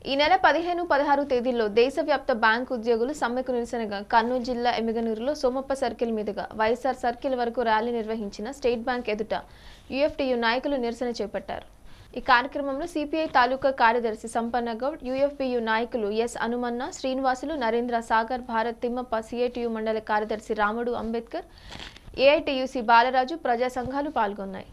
ఈ నెల పదిహేను పదహారు తేదీల్లో దేశవ్యాప్త బ్యాంకు ఉద్యోగులు సమ్మెకు నిరసనగా కర్నూలు జిల్లా ఎమ్మిగనూరులో సోమప్ప సర్కిల్ మీదుగా వైఎస్ఆర్ సర్కిల్ వరకు ర్యాలీ నిర్వహించిన స్టేట్ బ్యాంక్ ఎదుట యుఎఫ్టియు నాయకులు నిరసన చేపట్టారు ఈ కార్యక్రమంలో సిపిఐ తాలూకా కార్యదర్శి సంపన్న గౌడ్ యుఎఫ్పియు నాయకులు ఎస్ హనుమన్న శ్రీనివాసులు నరేంద్ర సాగర్ భారత్ తిమ్మప్ప సిఐటియు మండల కార్యదర్శి రాముడు అంబేద్కర్ ఏఐటియుసి బాలరాజు ప్రజా సంఘాలు పాల్గొన్నాయి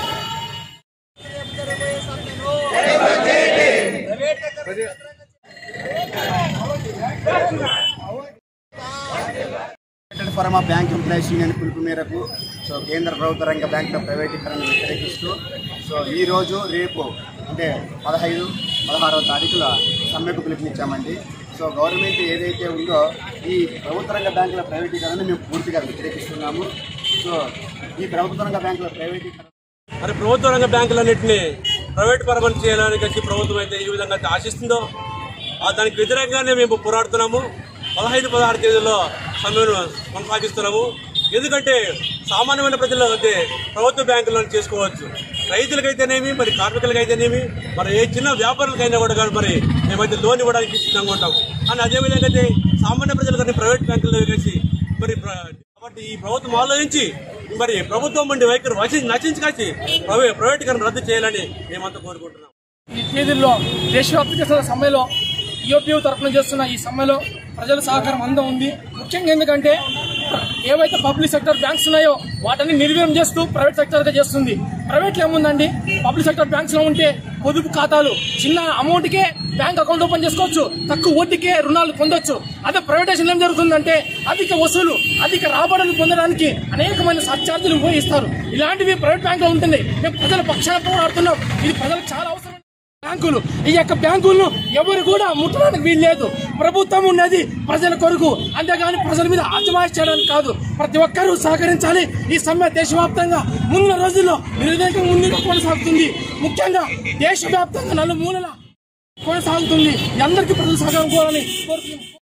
United Forum of Bank Employees Union పిలుపు మేరకు సో కేంద్ర ప్రభుత్వ రంగ బ్యాంకుల ప్రైవేటీకరణ వ్యతిరేకిస్తూ సో ఈ రోజు రేపు అంటే పదహైదు పదహారవ తారీఖుల సమ్మెకు పిలుపునిచ్చామండి సో గవర్నమెంట్ ఏదైతే ఉందో ఈ ప్రభుత్వ రంగ బ్యాంకుల ప్రైవేటీకరణ మేము పూర్తిగా వ్యతిరేకిస్తున్నాము సో ఈ ప్రభుత్వ రంగ బ్యాంకుల ప్రైవేటీకరణ మరి ప్రభుత్వ రంగ బ్యాంకులన్నింటినీ ప్రైవేట్ పరమం చేయడానికి వచ్చి ప్రభుత్వం అయితే ఈ విధంగా అయితే ఆశిస్తుందో ఆ దానికి వ్యతిరేకంగానే మేము పోరాడుతున్నాము పదహైదు పదహారు తేదీలో సమ్మెను కొనసాగిస్తున్నాము ఎందుకంటే సామాన్యమైన ప్రజలు అయితే ప్రభుత్వ బ్యాంకులను చేసుకోవచ్చు రైతులకైతేనేమి మరి కార్మికులకైతేనేమి మరి ఏ చిన్న వ్యాపారులకైనా కూడా కానీ మరి మేమైతే లోన్ ఇవ్వడానికి సిద్ధంగా ఉంటాము కానీ అదేవిధంగా అయితే సామాన్య ప్రజలు కానీ ప్రైవేట్ బ్యాంకుల్లో కలిసి మరి ప్ర- కాబట్టి ఈ ప్రభుత్వం ఆలోచించి మరి ప్రభుత్వం నుండి వైఖరి వచి నచించుకొచ్చి ప్రైవే- ప్రైవేటీకరణ రద్దు చేయాలని మేమంతా కోరుకుంటున్నాం ఈ తేదీల్లో దేశవ్యాప్తంగా చేస్తున్న సమ్మెలో యూపీయూ తరఫున చేస్తున్న ఈ సమ్మెలో ప్రజల సహకారం అందం ఉంది ముఖ్యంగా ఎందుకంటే ఏవైతే పబ్లిక్ సెక్టర్ బ్యాంక్స్ ఉన్నాయో వాటిని నిర్వీర్యం చేస్తూ ప్రైవేట్ సెక్టర్ గా చేస్తుంది ప్రైవేట్ లో ఏముందండి పబ్లిక్ సెక్టర్ బ్యాంక్స్ లో ఉంటే పొదుపు ఖాతాలు చిన్న అమౌంట్ కే బ్యాంక్ అకౌంట్ ఓపెన్ చేసుకోవచ్చు తక్కువ వడ్డీకే రుణాలు పొందొచ్చు అదే ప్రైవేటేషన్ ఏం జరుగుతుందంటే అధిక వసూలు అధిక రాబడులు పొందడానికి అనేకమైన సర్చార్జీలు ఉపయోగిస్తారు ఇలాంటివి ప్రైవేట్ బ్యాంక్ లో ఉంటుంది మేము ప్రజల పక్షాన పోరాడుతున్నాం ఇది ప్రజలకు చాలా అవసరం బ్యాంకులు ఈ యొక్క బ్యాంకులను ఎవరు కూడా ముట్టడానికి వీల్లేదు ప్రభుత్వం ఉన్నది ప్రజల కొరకు అంతేగాని ప్రజల మీద అజమాయిష్ చేయడానికి కాదు ప్రతి ఒక్కరూ సహకరించాలి ఈ సమ్మె దేశవ్యాప్తంగా ముందు రోజుల్లో నిర్వేగం ముందుగా కొనసాగుతుంది ముఖ్యంగా దేశవ్యాప్తంగా నలుమూలల కొనసాగుతుంది అందరికీ ప్రజలు సహకారం కోరాలని కోరుతున్నాం